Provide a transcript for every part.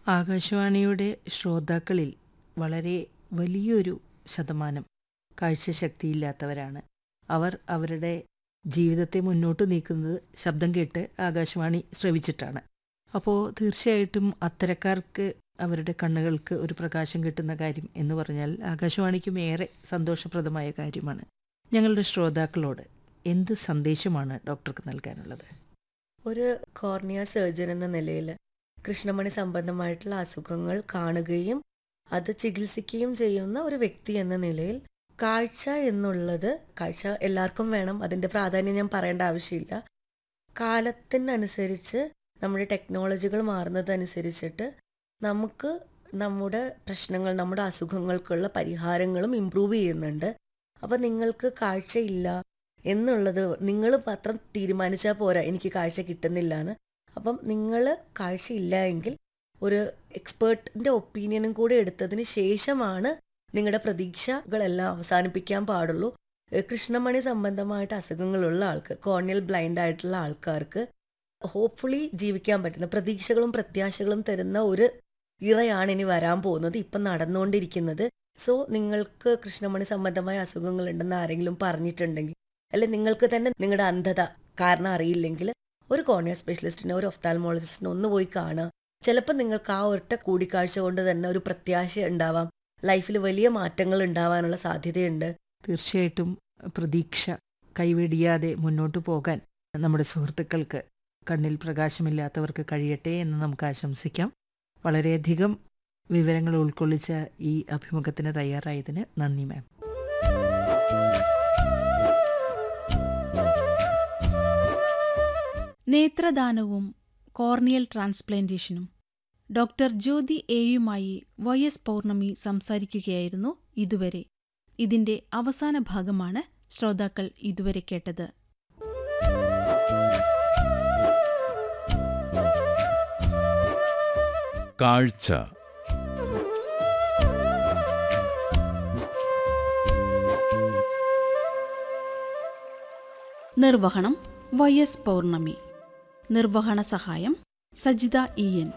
ആകാശവാണിയുടെ ശ്രോതാക്കളിൽ വളരെ വലിയൊരു ശതമാനം കാഴ്ചശക്തിയില്ലാത്തവരാണ് അവർ അവരുടെ ജീവിതത്തെ മുന്നോട്ട് നീക്കുന്നത് ശബ്ദം കേട്ട് ആകാശവാണി ശ്രവിച്ചിട്ടാണ് അപ്പോൾ തീർച്ചയായിട്ടും അത്തരക്കാർക്ക് അവരുടെ കണ്ണുകൾക്ക് ഒരു പ്രകാശം കിട്ടുന്ന കാര്യം എന്ന് പറഞ്ഞാൽ ആകാശവാണിക്കും ഏറെ സന്തോഷപ്രദമായ കാര്യമാണ് ഞങ്ങളുടെ ശ്രോതാക്കളോട് എന്ത് സന്ദേശമാണ് ഡോക്ടർക്ക് നൽകാനുള്ളത് ഒരു കോർണിയ സർജൻ എന്ന നിലയിൽ കൃഷ്ണമണി സംബന്ധമായിട്ടുള്ള അസുഖങ്ങൾ കാണുകയും അത് ചികിത്സിക്കുകയും ചെയ്യുന്ന ഒരു വ്യക്തി എന്ന നിലയിൽ കാഴ്ച എന്നുള്ളത് കാഴ്ച എല്ലാവർക്കും വേണം അതിൻ്റെ പ്രാധാന്യം ഞാൻ പറയേണ്ട ആവശ്യമില്ല കാലത്തിനനുസരിച്ച് നമ്മുടെ ടെക്നോളജികൾ മാറുന്നതനുസരിച്ചിട്ട് നമുക്ക് നമ്മുടെ പ്രശ്നങ്ങൾ നമ്മുടെ അസുഖങ്ങൾക്കുള്ള പരിഹാരങ്ങളും ഇമ്പ്രൂവ് ചെയ്യുന്നുണ്ട് അപ്പം നിങ്ങൾക്ക് കാഴ്ചയില്ല എന്നുള്ളത് നിങ്ങൾ മാത്രം തീരുമാനിച്ചാൽ പോരാ എനിക്ക് കാഴ്ച കിട്ടുന്നില്ല എന്ന് അപ്പം നിങ്ങൾ കാഴ്ചയില്ല എങ്കിൽ ഒരു എക്സ്പേർട്ടിൻ്റെ ഒപ്പീനിയനും കൂടി എടുത്തതിന് ശേഷമാണ് നിങ്ങളുടെ പ്രതീക്ഷകളെല്ലാം അവസാനിപ്പിക്കാൻ പാടുള്ളൂ ഏഹ് കൃഷ്ണമണി സംബന്ധമായിട്ട് അസുഖങ്ങളുള്ള ആൾക്ക് കോർണിയൽ ബ്ലൈൻഡ് ആയിട്ടുള്ള ആൾക്കാർക്ക് ഹോപ്പ്ഫുള്ളി ജീവിക്കാൻ പറ്റുന്ന പ്രതീക്ഷകളും പ്രത്യാശകളും തരുന്ന ഒരു ഇറയാണ് ഇനി വരാൻ പോകുന്നത് ഇപ്പം നടന്നുകൊണ്ടിരിക്കുന്നത് സോ നിങ്ങൾക്ക് കൃഷ്ണമണി സംബന്ധമായ അസുഖങ്ങളുണ്ടെന്ന് ആരെങ്കിലും പറഞ്ഞിട്ടുണ്ടെങ്കിൽ അല്ലെ നിങ്ങൾക്ക് തന്നെ നിങ്ങളുടെ അന്ധത കാരണം അറിയില്ലെങ്കിൽ ഒരു കോർണിയ സ്പെഷ്യലിസ്റ്റിനെ ഒരു ഒഫ്താൽമോളജിസ്റ്റിനെ ഒന്ന് പോയി കാണുക ചിലപ്പോൾ നിങ്ങൾക്ക് ആ ഒറ്റ കൂടിക്കാഴ്ച കൊണ്ട് തന്നെ ഒരു പ്രത്യാശ ഉണ്ടാവാം ലൈഫിൽ വലിയ മാറ്റങ്ങൾ ഉണ്ടാവാനുള്ള സാധ്യതയുണ്ട് തീർച്ചയായിട്ടും പ്രതീക്ഷ കൈവെടിയാതെ മുന്നോട്ട് പോകാൻ നമ്മുടെ സുഹൃത്തുക്കൾക്ക് കണ്ണിൽ പ്രകാശമില്ലാത്തവർക്ക് കഴിയട്ടെ എന്ന് നമുക്ക് ആശംസിക്കാം വളരെയധികം വിവരങ്ങൾ ഉൾക്കൊള്ളിച്ച ഈ അഭിമുഖത്തിന് തയ്യാറായതിന് നന്ദി മാം നേത്രദാനവും കോർണിയൽ ട്രാൻസ്പ്ലാന്റേഷനും ഡോക്ടർ ജ്യോതി എയുമായി വൈ എസ് പൗർണമി സംസാരിക്കുകയായിരുന്നു ഇതുവരെ ഇതിന്റെ അവസാന ഭാഗമാണ് ശ്രോതാക്കൾ ഇതുവരെ കേട്ടത് കാഴ്ച നിർവഹണം വൈ എസ് പൗർണമി നിർവഹണ സഹായം Sajitha E N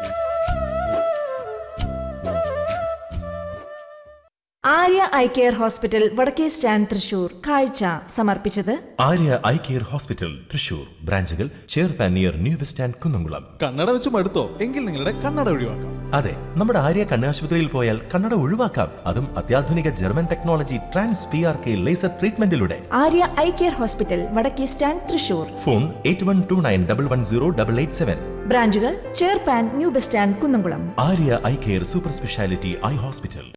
Arya eye care hospital വടക്കേ സ്റ്റാൻഡ് തൃശൂർ കാഴ്ച സമർപ്പിച്ചത് Arya eye care hospital Thrissur ബ്രാഞ്ചുകൾ ചെയർപാൻ near new bus stand Kunnamkulam കണ്ണട വെച്ച് മടുത്തോ എങ്കിൽ നിങ്ങളുടെ കണ്ണട ഒഴിവാക്കാം അതെ നമ്മുടെ ആര്യ കണ്ണാശുപത്രിയിൽ പോയാൽ കണ്ണട ഒഴിവാക്കാം അതും അത്യാധുനിക German technology trans P R K laser ട്രീറ്റ്മെന്റിലൂടെ ആര്യ ഐ കെയർ ഹോസ്പിറ്റൽ വടക്കേ stand Thrissur phone eight one two nine double one zero double eight seven ബ്രാഞ്ചുകൾ ചെയർപാൻ new bus stand Kunnamkulam Arya eye care super speciality eye hospital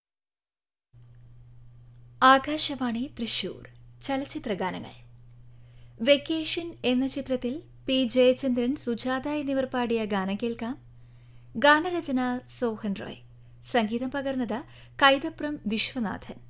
Akashvani Thrissur ചലച്ചിത്രഗാനങ്ങൾ vacation എന്ന ചിത്രത്തിൽ P Jayachandran Sujatha എന്നിവർ പാടിയ ഗാനം കേൾക്കാം ഗാനരചന സോഹൻ റോയ് സംഗീതം പകർന്നത് കൈതപ്രം വിശ്വനാഥൻ